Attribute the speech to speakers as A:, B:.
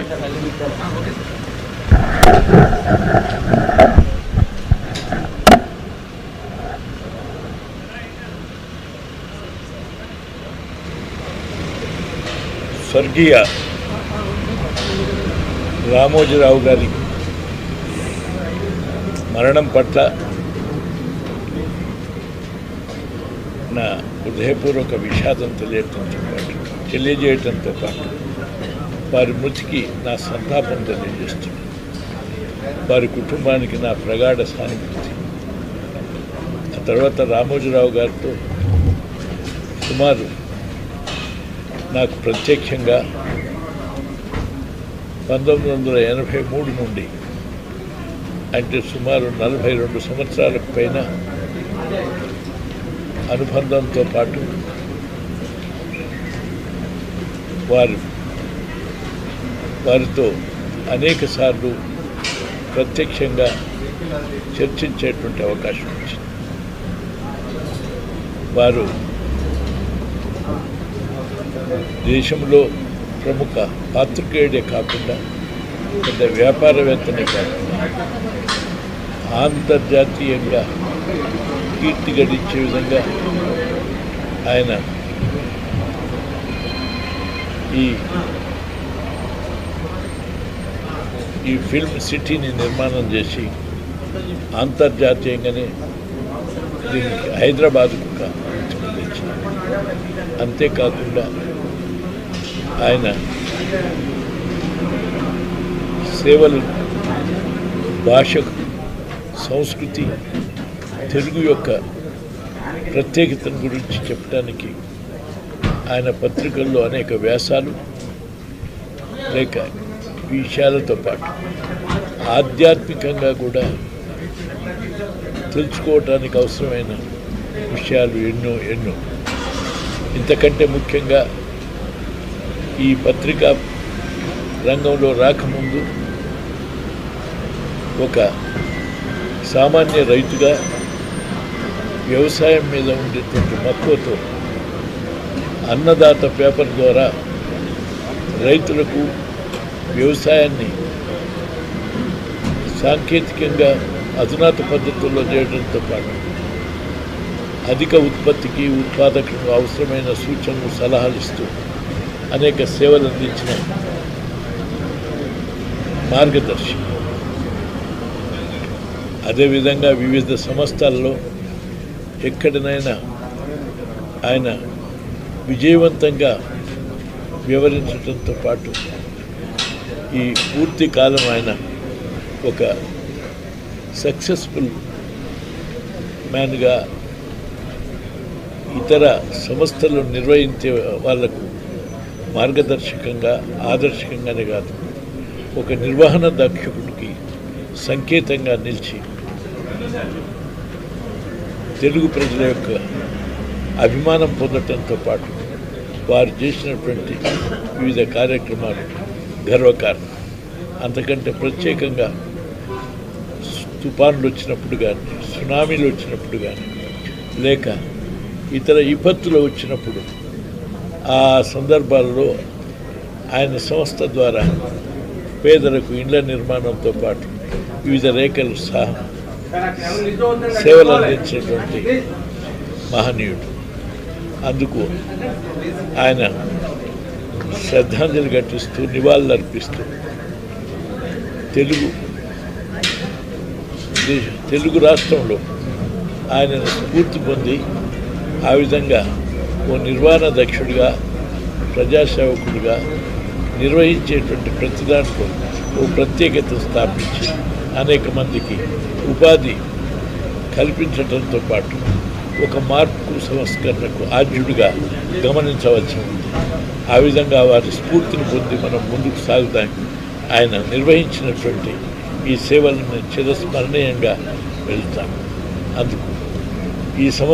A: స్వర్గీయ రామోజీరావు గారి మరణం పట్ల నా హృదయపూర్వక విషాదం తెలియటంతో పాటు తెలియజేయటంతో పాటు వారి మృతికి నా సంతాపం తెలియజేస్తున్నాను వారి కుటుంబానికి నా ప్రగాఢ సానుభూతి ఆ తర్వాత రామోజీరావు గారితో సుమారు నాకు ప్రత్యక్షంగా పంతొమ్మిది వందల ఎనభై మూడు నుండి అంటే సుమారు నలభై రెండు సంవత్సరాలకు పైన అనుబంధంతో పాటు వారు వారితో అనేక సార్లు ప్రత్యక్షంగా చర్చించేటువంటి అవకాశం వచ్చింది వారు దేశంలో ప్రముఖ పాత్రికేయుడే కాకుండా పెద్ద వ్యాపారవేత్తనే కాకుండా అంతర్జాతీయంగా కీర్తి గడించే విధంగా ఆయన ఈ ఈ ఫిల్మ్ సిటీని నిర్మాణం చేసి అంతర్జాతీయంగానే దీనికి హైదరాబాద్కు ఒక గుర్తింపు తెచ్చారు అంతేకాకుండా ఆయన సేవలు భాషకు సంస్కృతి తెలుగు యొక్క ప్రత్యేకతను గురించి చెప్పడానికి ఆయన పత్రికల్లో అనేక వ్యాసాలు లేక విషయాలతో పాటు ఆధ్యాత్మికంగా కూడా తెలుసుకోవటానికి అవసరమైన విషయాలు ఎన్నో ఎన్నో ఇంతకంటే ముఖ్యంగా ఈ పత్రికా రంగంలో రాకముందు ఒక సామాన్య రైతుగా వ్యవసాయం మీద ఉండేటువంటి మక్కువతో అన్నదాత పేపర్ ద్వారా రైతులకు వ్యవసాయాన్ని సాంకేతికంగా అధునాత పద్ధతుల్లో చేయడంతో పాటు అధిక ఉత్పత్తికి ఉత్పాదకకు అవసరమైన సూచనలు సలహాలు ఇస్తూ అనేక సేవలు అందించిన మార్గదర్శి అదేవిధంగా వివిధ సంస్థల్లో ఎక్కడినైనా ఆయన విజయవంతంగా వివరించడంతో పాటు ఈ పూర్తి కాలం ఆయన ఒక సక్సెస్ఫుల్ మ్యాన్గా ఇతర సంస్థలు నిర్వహించే వాళ్లకు మార్గదర్శకంగా ఆదర్శకంగానే కాదు ఒక నిర్వహణ దక్షకుడికి సంకేతంగా నిలిచి తెలుగు ప్రజల యొక్క అభిమానం పొందటంతో పాటు వారు చేసినటువంటి వివిధ కార్యక్రమాలు గర్వకారణం అంతకంటే ప్రత్యేకంగా తుఫాన్లు వచ్చినప్పుడు కానీ సునామీలు వచ్చినప్పుడు కానీ లేక ఇతర విపత్తులు వచ్చినప్పుడు ఆ సందర్భాల్లో ఆయన సంస్థ ద్వారా పేదలకు ఇండ్ల నిర్మాణంతో పాటు వివిధ రేఖలు సహా సేవలు అందించినటువంటి మహనీయుడు అందుకు ఆయన శ్రద్ధాంజలి ఘటిస్తూ నివాళులు అర్పిస్తూ తెలుగు దేశ- తెలుగు రాష్ట్రంలో ఆయనను స్ఫూర్తి పొంది ఆ విధంగా ఓ నిర్వహణ దక్షుడిగా ప్రజాసేవకుడిగా నిర్వహించేటువంటి ప్రతి దాంట్లో ఓ ప్రత్యేకత స్థాపించి అనేక మందికి ఉపాధి కల్పించడంతో పాటు ఒక మార్పు సంస్కరణకు ఆద్యుడిగా గమనించవలసి ఉంది ఆ విధంగా వారి స్ఫూర్తిని పొంది మనం ముందుకు సాగుతాం ఆయన నిర్వహించినటువంటి ఈ సేవలను చిరస్మరణీయంగా వెళ్తాం అందుకు ఈ సంవత్సరం